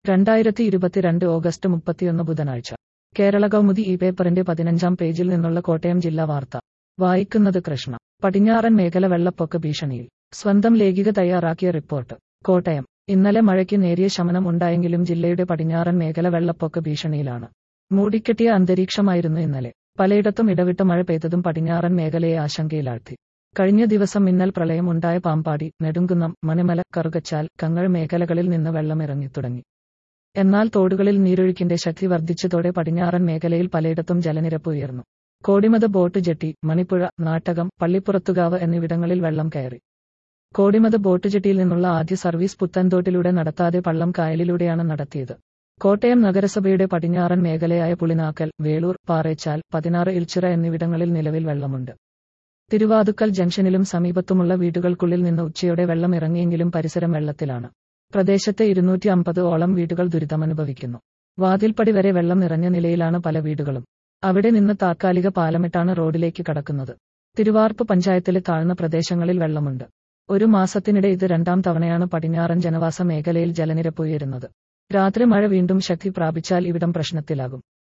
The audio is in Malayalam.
രണ്ടായിരത്തി ഇരുപത്തിരണ്ട് ഓഗസ്റ്റ് മുപ്പത്തിയൊന്ന് ബുധനാഴ്ച കേരള കൗമുദി ഈ പേപ്പറിന്റെ പതിനഞ്ചാം പേജിൽ നിന്നുള്ള കോട്ടയം ജില്ലാ വാർത്ത വായിക്കുന്നത് കൃഷ്ണ പടിഞ്ഞാറൻ മേഖല വെള്ളപ്പൊക്ക ഭീഷണിയിൽ സ്വന്തം ലേഖിക തയ്യാറാക്കിയ റിപ്പോർട്ട് കോട്ടയം ഇന്നലെ മഴയ്ക്ക് നേരിയ ശമനം ഉണ്ടായെങ്കിലും ജില്ലയുടെ പടിഞ്ഞാറൻ മേഖല വെള്ളപ്പൊക്ക ഭീഷണിയിലാണ് മൂടിക്കെട്ടിയ അന്തരീക്ഷമായിരുന്നു ഇന്നലെ പലയിടത്തും ഇടവിട്ട് മഴ പെയ്തതും പടിഞ്ഞാറൻ മേഖലയെ ആശങ്കയിലാഴ്ത്തി കഴിഞ്ഞ ദിവസം മിന്നൽ പ്രളയം ഉണ്ടായ പാമ്പാടി നെടുങ്കുന്നം മണിമല കറുകച്ചാൽ കങ്ങൾ മേഖലകളിൽ നിന്ന് വെള്ളം ഇറങ്ങിത്തുടങ്ങി എന്നാൽ തോടുകളിൽ നീരൊഴുക്കിന്റെ ശക്തി വർദ്ധിച്ചതോടെ പടിഞ്ഞാറൻ മേഖലയിൽ പലയിടത്തും ജലനിരപ്പ് ഉയർന്നു കോടിമത ബോട്ട് ജെട്ടി മണിപ്പുഴ നാട്ടകം പള്ളിപ്പുറത്തുകാവ് എന്നിവിടങ്ങളിൽ വെള്ളം കയറി കോടിമത ബോട്ട് ജെട്ടിയിൽ നിന്നുള്ള ആദ്യ സർവീസ് പുത്തൻതോട്ടിലൂടെ നടത്താതെ പള്ളം കായലിലൂടെയാണ് നടത്തിയത് കോട്ടയം നഗരസഭയുടെ പടിഞ്ഞാറൻ മേഖലയായ പുളിനാക്കൽ വേളൂർ പാറേച്ചാൽ പതിനാറ് ഇൽച്ചിറ എന്നിവിടങ്ങളിൽ നിലവിൽ വെള്ളമുണ്ട് തിരുവാതുക്കൽ ജംഗ്ഷനിലും സമീപത്തുമുള്ള വീടുകൾക്കുള്ളിൽ നിന്ന് ഉച്ചയോടെ വെള്ളം ഇറങ്ങിയെങ്കിലും പരിസരം വെള്ളത്തിലാണ് പ്രദേശത്തെ ഇരുന്നൂറ്റി അമ്പത് ഓളം വീടുകൾ ദുരിതമനുഭവിക്കുന്നു വാതിൽപ്പടി വരെ വെള്ളം നിറഞ്ഞ നിലയിലാണ് പല വീടുകളും അവിടെ നിന്ന് താത്കാലിക പാലമിട്ടാണ് റോഡിലേക്ക് കടക്കുന്നത് തിരുവാർപ്പ് പഞ്ചായത്തിലെ താഴ്ന്ന പ്രദേശങ്ങളിൽ വെള്ളമുണ്ട് ഒരു മാസത്തിനിടെ ഇത് രണ്ടാം തവണയാണ് പടിഞ്ഞാറൻ ജനവാസ മേഖലയിൽ ജലനിരപ്പ് ഉയരുന്നത് രാത്രി മഴ വീണ്ടും ശക്തി പ്രാപിച്ചാൽ ഇവിടം പ്രശ്നത്തിലാകും